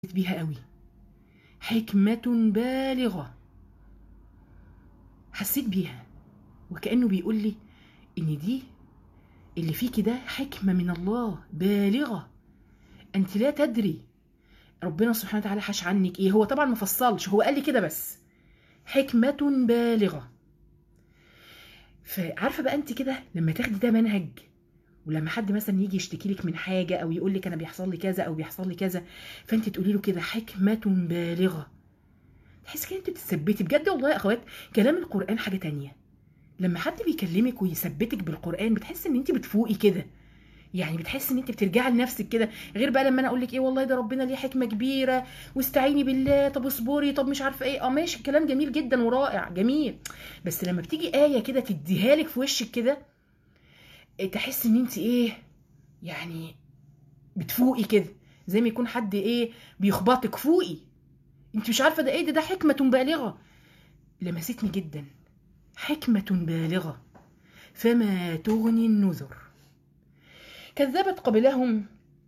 بيها قوي حكمة بالغة حسيت بيها وكأنه بيقول لي إن دي اللي فيكي ده حكمة من الله بالغة أنت لا تدري ربنا سبحانه وتعالى حاش عنك إيه هو طبعا ما فصلش هو قال لي كده بس حكمة بالغة فعارفة بقى أنت كده لما تاخدي ده منهج ولما حد مثلا يجي يشتكي لك من حاجه او يقول لك انا بيحصل لي كذا او بيحصل لي كذا فانت تقولي له كده حكمه بالغه تحس كده انت بتثبتي بجد والله يا اخوات كلام القران حاجه تانية لما حد بيكلمك ويثبتك بالقران بتحس ان انت بتفوقي كده يعني بتحس ان انت بترجعي لنفسك كده غير بقى لما انا اقول لك ايه والله ده ربنا ليه حكمه كبيره واستعيني بالله طب اصبري طب مش عارفه ايه اه ماشي الكلام جميل جدا ورائع جميل بس لما بتيجي ايه كده تديها لك في وشك كده تحس ان انت ايه يعني بتفوقي كده زي ما يكون حد ايه بيخبطك فوقي انت مش عارفه ده ايه ده ده حكمه بالغه لمستني جدا حكمه بالغه فما تغني النذر كذبت قبلهم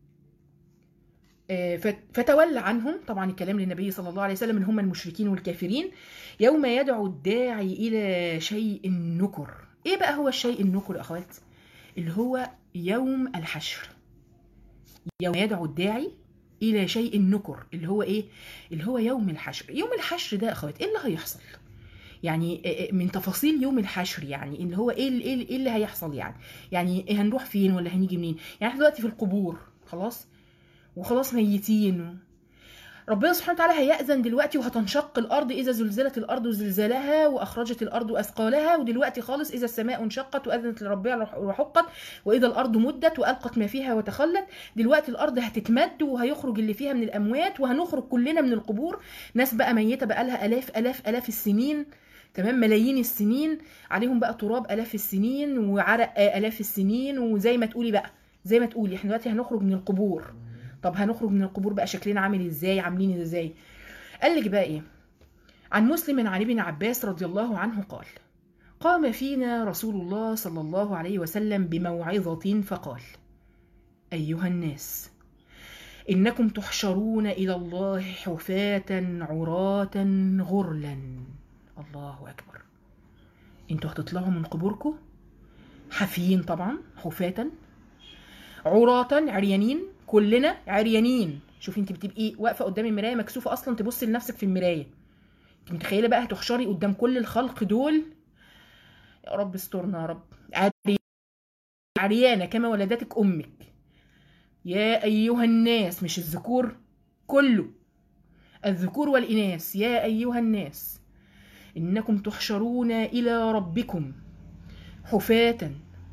فتولى عنهم طبعا الكلام للنبي صلى الله عليه وسلم ان هم المشركين والكافرين يوم يدعو الداعي الى شيء نكر ايه بقى هو الشيء النكر اخوات اللي هو يوم الحشر يوم يدعو الداعي الى شيء نكر اللي هو ايه اللي هو يوم الحشر يوم الحشر ده اخوات ايه اللي هيحصل يعني من تفاصيل يوم الحشر يعني اللي هو ايه اللي, إيه اللي هيحصل يعني يعني إيه هنروح فين ولا هنيجي منين يعني احنا دلوقتي في القبور خلاص وخلاص ميتين ربنا سبحانه وتعالى هيأذن دلوقتي وهتنشق الأرض إذا زلزلت الأرض زلزالها وأخرجت الأرض أثقالها ودلوقتي خالص إذا السماء انشقت وأذنت لربها وحقت وإذا الأرض مدت وألقت ما فيها وتخلت دلوقتي الأرض هتتمد وهيخرج اللي فيها من الأموات وهنخرج كلنا من القبور ناس بقى ميتة بقى لها آلاف آلاف آلاف السنين تمام ملايين السنين عليهم بقى تراب آلاف السنين وعرق آلاف السنين وزي ما تقولي بقى زي ما تقولي احنا دلوقتي هنخرج من القبور طب هنخرج من القبور بقى شكلنا عامل ازاي عاملين ازاي قال لك بقى ايه عن مسلم عن ابن عباس رضي الله عنه قال قام فينا رسول الله صلى الله عليه وسلم بموعظة فقال أيها الناس إنكم تحشرون إلى الله حفاة عراة غرلا الله أكبر انتوا هتطلعوا من قبوركم حافيين طبعا حفاة عراة عريانين كلنا عريانين شوفي انت بتبقي واقفه قدام المرايه مكسوفه اصلا تبصي لنفسك في المرايه انت متخيله بقى هتحشري قدام كل الخلق دول يا رب استرنا يا رب عريانه كما ولدتك امك يا ايها الناس مش الذكور كله الذكور والاناث يا ايها الناس انكم تحشرون الى ربكم حفاه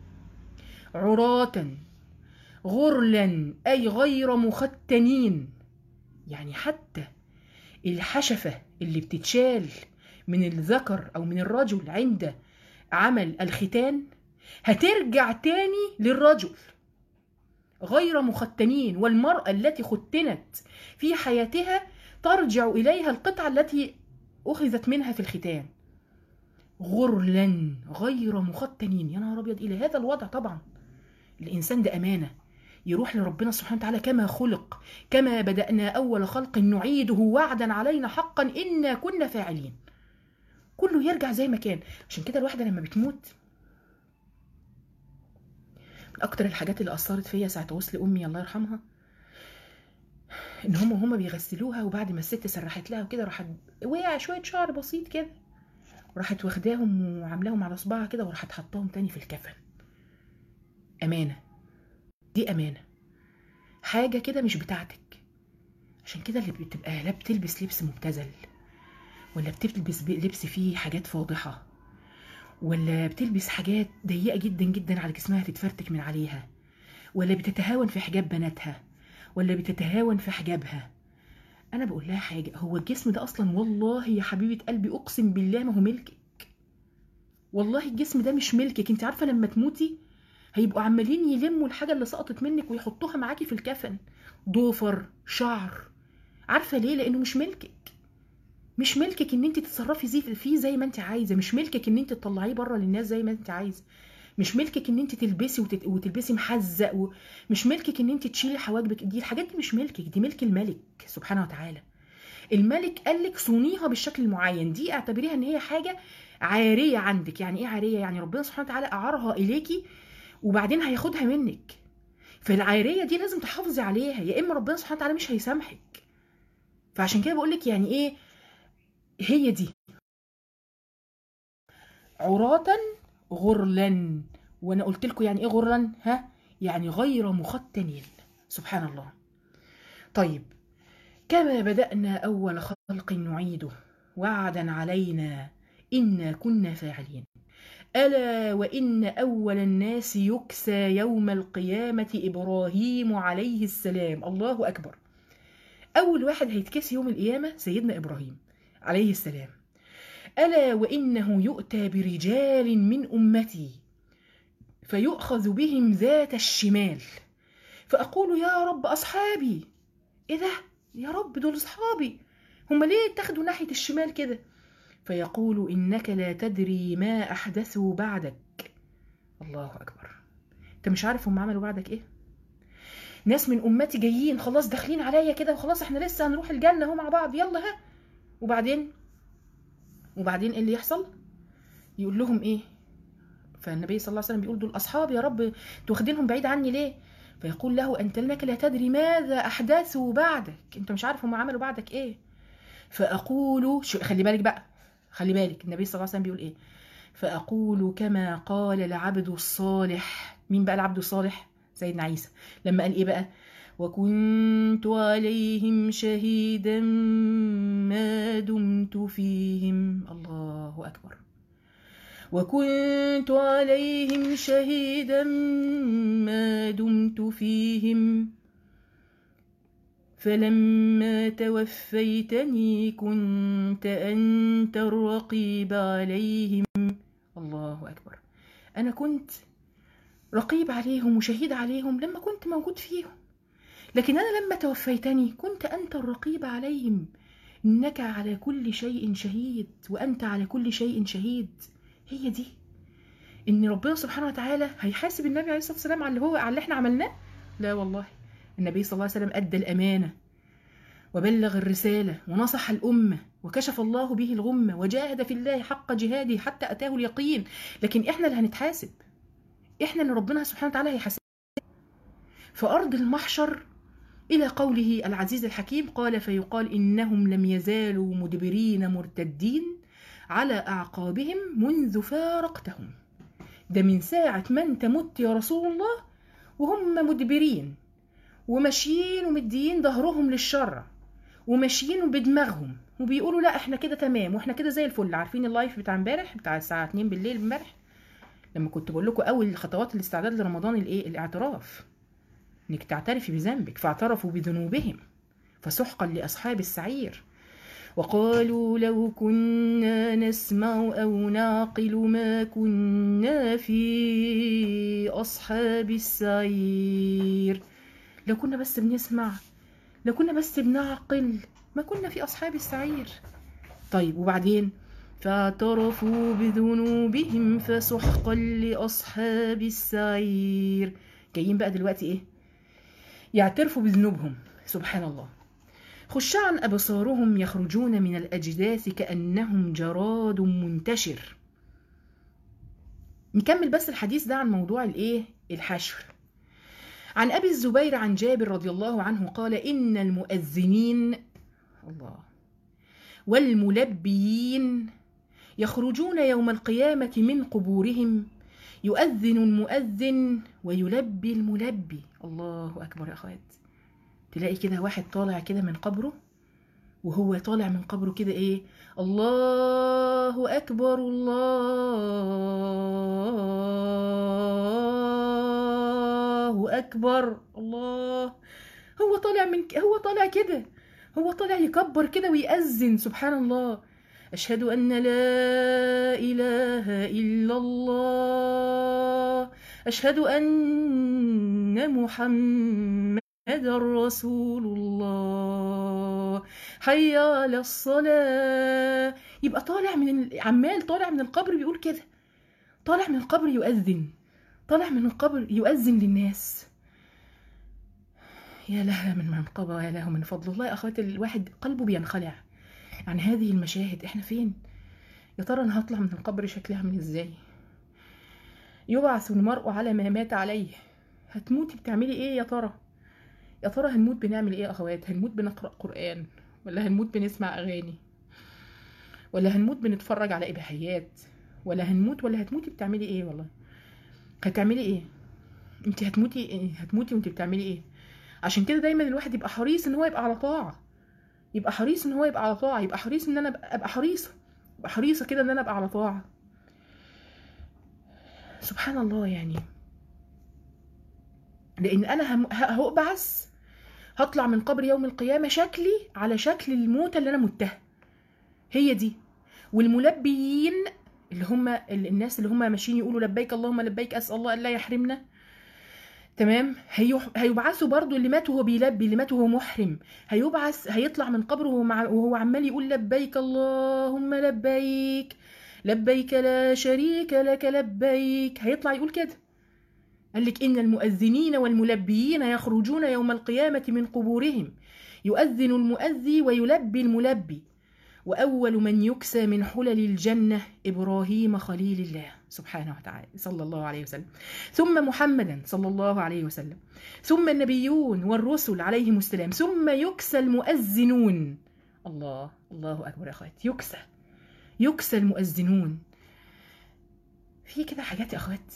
عراه غرلا أي غير مختنين يعني حتى الحشفة اللي بتتشال من الذكر أو من الرجل عند عمل الختان هترجع تاني للرجل غير مختنين والمرأة التي ختنت في حياتها ترجع إليها القطعة التي أخذت منها في الختان غرلا غير مختنين يا نهار أبيض إلى هذا الوضع طبعا الإنسان ده أمانة يروح لربنا سبحانه وتعالى كما خلق كما بدأنا أول خلق نعيده وعدا علينا حقا إنا كنا فاعلين كله يرجع زي ما كان عشان كده الواحدة لما بتموت من أكتر الحاجات اللي أثرت فيا ساعة وصل أمي الله يرحمها إن هم وهم بيغسلوها وبعد ما الست سرحت لها وكده راحت وقع شوية شعر بسيط كده وراحت واخداهم وعاملاهم على صباعها كده وراحت حطاهم تاني في الكفن أمانة دي أمانة حاجة كده مش بتاعتك عشان كده اللي بتبقى لا بتلبس لبس مبتذل ولا بتلبس لبس فيه حاجات فاضحة ولا بتلبس حاجات ضيقة جدا جدا على جسمها تتفرتك من عليها ولا بتتهاون في حجاب بناتها ولا بتتهاون في حجابها أنا بقول لها حاجة هو الجسم ده أصلا والله يا حبيبة قلبي أقسم بالله ما هو ملكك والله الجسم ده مش ملكك انت عارفة لما تموتي هيبقوا عمالين يلموا الحاجه اللي سقطت منك ويحطوها معاكي في الكفن ضوفر شعر عارفه ليه لانه مش ملكك مش ملكك ان انت تتصرفي فيه زي ما انت عايزه مش ملكك ان انت تطلعيه بره للناس زي ما انت عايزه مش ملكك ان انت تلبسي وتت... وتلبسي محزق و... مش ملكك ان انت تشيلي حواجبك دي الحاجات دي مش ملكك دي ملك الملك سبحانه وتعالى الملك قال لك صونيها بالشكل المعين دي اعتبريها ان هي حاجه عاريه عندك يعني ايه عاريه يعني ربنا سبحانه وتعالى اعارها اليكي وبعدين هياخدها منك فالعاريه دي لازم تحافظي عليها يا اما ربنا سبحانه وتعالى مش هيسامحك فعشان كده بقول لك يعني ايه هي دي عراة غرلا وانا قلت لكم يعني ايه غرلا ها يعني غير مختنين سبحان الله طيب كما بدأنا أول خلق نعيده وعدا علينا إنا كنا فاعلين ألا وإن أول الناس يكسى يوم القيامة إبراهيم عليه السلام الله أكبر أول واحد هيتكسي يوم القيامة سيدنا إبراهيم عليه السلام ألا وإنه يؤتى برجال من أمتي فيؤخذ بهم ذات الشمال فأقول يا رب أصحابي إيه ده يا رب دول أصحابي هم ليه اتخذوا ناحية الشمال كده فيقول إنك لا تدري ما أحدثوا بعدك الله أكبر أنت مش عارف هم عملوا بعدك إيه ناس من أمتي جايين خلاص داخلين عليا كده وخلاص إحنا لسه هنروح الجنة اهو مع بعض يلا ها وبعدين وبعدين ايه اللي يحصل يقول لهم ايه فالنبي صلى الله عليه وسلم بيقول دول اصحابي يا رب انتوا واخدينهم بعيد عني ليه فيقول له انت انك لا تدري ماذا احدثوا بعدك انت مش عارف هم عملوا بعدك ايه فاقول شو خلي بالك بقى خلي بالك النبي صلى الله عليه وسلم بيقول ايه فاقول كما قال العبد الصالح مين بقى العبد الصالح سيدنا عيسى لما قال ايه بقى وكنت عليهم شهيدا ما دمت فيهم الله اكبر وكنت عليهم شهيدا ما دمت فيهم فلما توفيتني كنت انت الرقيب عليهم الله اكبر انا كنت رقيب عليهم وشهيد عليهم لما كنت موجود فيهم لكن انا لما توفيتني كنت انت الرقيب عليهم انك على كل شيء شهيد وانت على كل شيء شهيد هي دي ان ربنا سبحانه وتعالى هيحاسب النبي عليه الصلاه والسلام على اللي هو على اللي احنا عملناه لا والله النبي صلى الله عليه وسلم ادى الامانه وبلغ الرساله ونصح الامه وكشف الله به الغمه وجاهد في الله حق جهاده حتى اتاه اليقين لكن احنا اللي هنتحاسب احنا اللي ربنا سبحانه وتعالى هيحاسب في ارض المحشر إلى قوله العزيز الحكيم قال فيقال إنهم لم يزالوا مدبرين مرتدين على أعقابهم منذ فارقتهم ده من ساعة ما أنت مت يا رسول الله وهم مدبرين وماشيين ومديين ظهرهم للشر وماشيين بدماغهم وبيقولوا لا احنا كده تمام واحنا كده زي الفل عارفين اللايف بتاع امبارح بتاع الساعة 2 بالليل امبارح لما كنت بقول لكم اول خطوات الاستعداد لرمضان الايه الاعتراف انك تعترفي بذنبك فاعترفوا بذنوبهم فسحقا لاصحاب السعير وقالوا لو كنا نسمع او نعقل ما كنا في اصحاب السعير لو كنا بس بنسمع لو كنا بس بنعقل ما كنا في اصحاب السعير طيب وبعدين فاعترفوا بذنوبهم فسحقا لاصحاب السعير جايين بقى دلوقتي ايه يعترفوا بذنوبهم سبحان الله خشعا أبصارهم يخرجون من الأجداث كأنهم جراد منتشر نكمل بس الحديث ده عن موضوع الايه الحشر عن أبي الزبير عن جابر رضي الله عنه قال إن المؤذنين الله والملبيين يخرجون يوم القيامة من قبورهم يؤذن المؤذن ويلبي الملبي الله اكبر يا اخوات تلاقي كده واحد طالع كده من قبره وهو طالع من قبره كده ايه الله اكبر الله اكبر الله هو طالع من هو طالع كده هو طالع يكبر كده ويأذن سبحان الله أشهد أن لا إله إلا الله أشهد أن محمدا رسول الله حي على الصلاة يبقى طالع من ال- عمال طالع من القبر بيقول كده طالع من القبر يؤذن طالع من القبر يؤذن للناس يا لها من منقبة ويا له من فضل والله يا أخواتي الواحد قلبه بينخلع عن هذه المشاهد احنا فين يا ترى انا هطلع من القبر شكلها من ازاي يبعث المرء على ما مات عليه هتموتي بتعملي ايه يا ترى يا ترى هنموت بنعمل ايه يا اخوات هنموت بنقرا قران ولا هنموت بنسمع اغاني ولا هنموت بنتفرج على اباحيات ولا هنموت ولا هتموتي بتعملي ايه والله هتعملي ايه انت هتموتي هتموتي وانت بتعملي ايه عشان كده دايما الواحد يبقى حريص ان هو يبقى على طاعه يبقى حريص ان هو يبقى على طاعه يبقى حريص ان انا ابقى, أبقى حريصه ابقى حريصه كده ان انا ابقى على طاعه سبحان الله يعني لان انا هم- ه- هبعث هطلع من قبر يوم القيامه شكلي على شكل الموتى اللي انا متها هي دي والملبيين اللي هم ال- الناس اللي هم ماشيين يقولوا لبيك اللهم لبيك اسال الله الا يحرمنا تمام هيح... هيبعثوا برضو اللي مات وهو بيلبي اللي مات وهو محرم هيبعث هيطلع من قبره وهو, مع... وهو عمال يقول لبيك اللهم لبيك لبيك لا شريك لك لبيك هيطلع يقول كده قال لك إن المؤذنين والملبيين يخرجون يوم القيامة من قبورهم يؤذن المؤذي ويلبي الملبي وأول من يكسى من حلل الجنة إبراهيم خليل الله سبحانه وتعالى صلى الله عليه وسلم ثم محمدا صلى الله عليه وسلم ثم النبيون والرسل عليهم السلام ثم يكسى المؤذنون الله الله أكبر يا أخوات يكسى يكسى المؤذنون في كده حاجات يا أخوات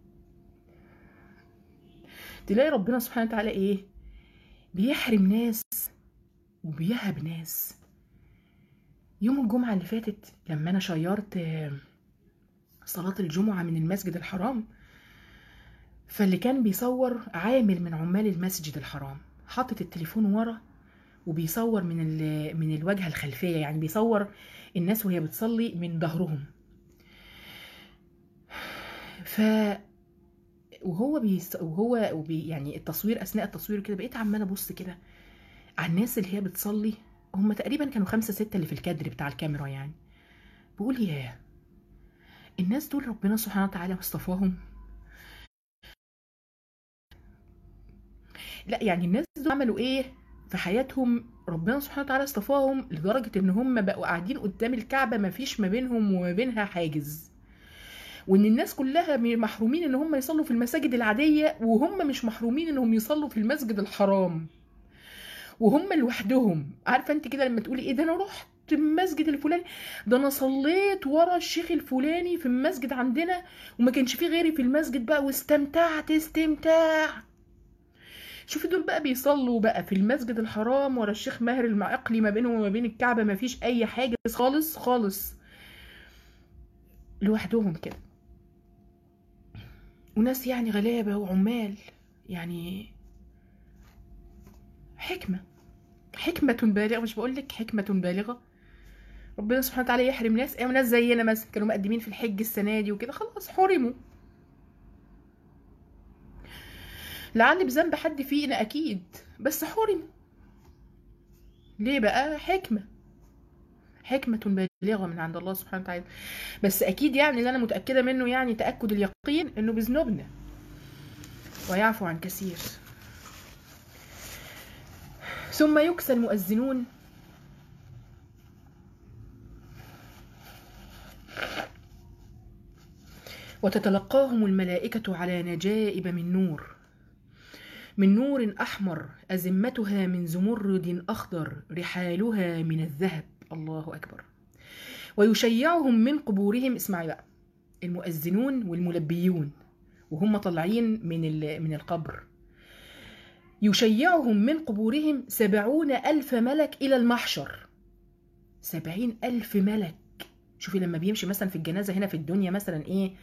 تلاقي ربنا سبحانه وتعالى إيه بيحرم ناس وبيهب ناس يوم الجمعة اللي فاتت لما أنا شيرت آه، صلاة الجمعة من المسجد الحرام فاللي كان بيصور عامل من عمال المسجد الحرام حاطط التليفون ورا وبيصور من ال- من الواجهة الخلفية يعني بيصور الناس وهي بتصلي من ظهرهم ف وهو بيس... وهو وبي... يعني التصوير اثناء التصوير كده بقيت عماله ابص كده على الناس اللي هي بتصلي هم تقريبا كانوا خمسة ستة اللي في الكادر بتاع الكاميرا يعني بقول ياه الناس دول ربنا سبحانه وتعالى اصطفاهم لا يعني الناس دول عملوا ايه في حياتهم ربنا سبحانه وتعالى اصطفاهم لدرجة ان هم بقوا قاعدين قدام الكعبة ما فيش ما بينهم وما بينها حاجز وان الناس كلها م- محرومين ان هم يصلوا في المساجد العادية وهم مش محرومين انهم يصلوا في المسجد الحرام وهم لوحدهم عارفة انت كده لما تقولي ايه ده انا رحت المسجد الفلاني ده انا صليت ورا الشيخ الفلاني في المسجد عندنا وما كانش فيه غيري في المسجد بقى واستمتعت استمتاع شوفي دول بقى بيصلوا بقى في المسجد الحرام ورا الشيخ ماهر المعقلي ما بينهم وما بين الكعبة ما فيش أي حاجة خالص خالص لوحدهم كده وناس يعني غلابة وعمال يعني حكمة حكمة بالغة مش بقول لك حكمة بالغة ربنا سبحانه وتعالى يحرم ناس ايه ناس زينا مثلا كانوا مقدمين في الحج السنة دي وكده خلاص حرموا لعل بذنب حد فينا اكيد بس حرم ليه بقى حكمه حكمة بالغة من عند الله سبحانه وتعالى بس أكيد يعني اللي أنا متأكدة منه يعني تأكد اليقين إنه بذنوبنا ويعفو عن كثير ثم يكسى المؤذنون وتتلقاهم الملائكة على نجائب من نور من نور أحمر أزمتها من زمرد أخضر رحالها من الذهب الله أكبر ويشيعهم من قبورهم اسمعي بقى المؤذنون والملبيون وهم طالعين من ال- من القبر يشيعهم من قبورهم سبعون ألف ملك إلى المحشر سبعين ألف ملك شوفي لما بيمشي مثلا في الجنازة هنا في الدنيا مثلا إيه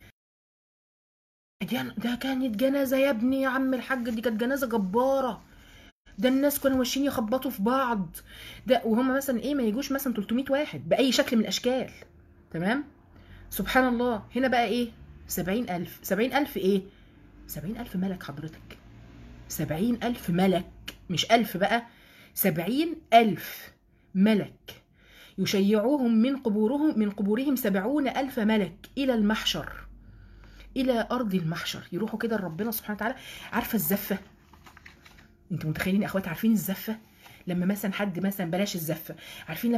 دي- ده كانت جنازة يا ابني يا عم الحاج دي كانت جنازة جبارة ده الناس كانوا ماشيين يخبطوا في بعض ده وهم مثلا ايه ما يجوش مثلا 300 واحد بأي شكل من الأشكال تمام سبحان الله هنا بقى ايه سبعين ألف سبعين ألف ايه سبعين ألف ملك حضرتك سبعين ألف ملك مش ألف بقى سبعين ألف ملك يشيعوهم من قبورهم من قبورهم سبعون ألف ملك إلى المحشر الى ارض المحشر يروحوا كده لربنا سبحانه وتعالى عارفه الزفه انتوا متخيلين يا اخوات عارفين الزفه لما مثلا حد مثلا بلاش الزفه عارفين